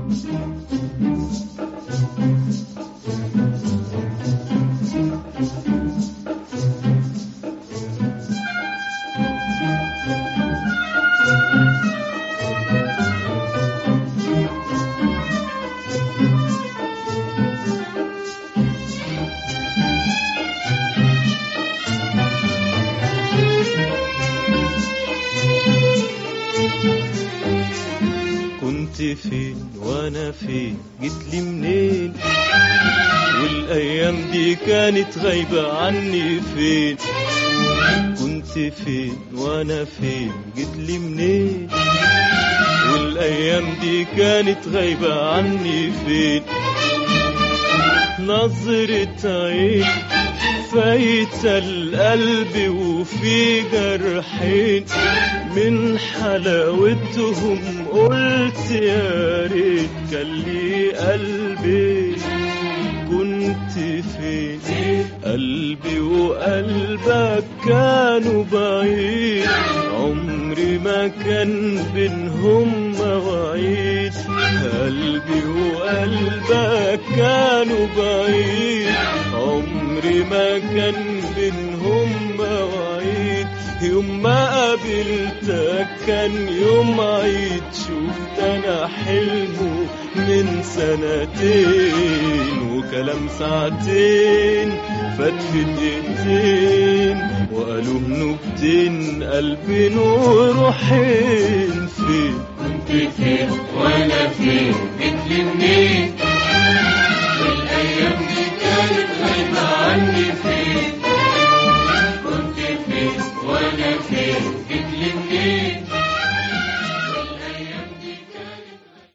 كنت فين وانا فين جيتلي منين والايام دي كانت غايبة عني فين كنت فين وانا فين جيتلي منين والايام دي كانت غايبة عني فين نظرة عين فايتة القلب وفي جرحين من حلاوتهم قلت يا ريت كان لي قلبي كنت فين قلبي وقلبك كانوا بعيد عمري ما كان بينهم مواعيد قلبي وقلبك كانوا بعيد عمري ما كان بينهم مواعيد يوم ما قابلتك كان يوم عيد شفت انا حلمه من سنتين وكلام ساعتين فات في دقيقتين وقالوا نكتين قلبين وروحين فين كنت فين وانا فين جيتلي منين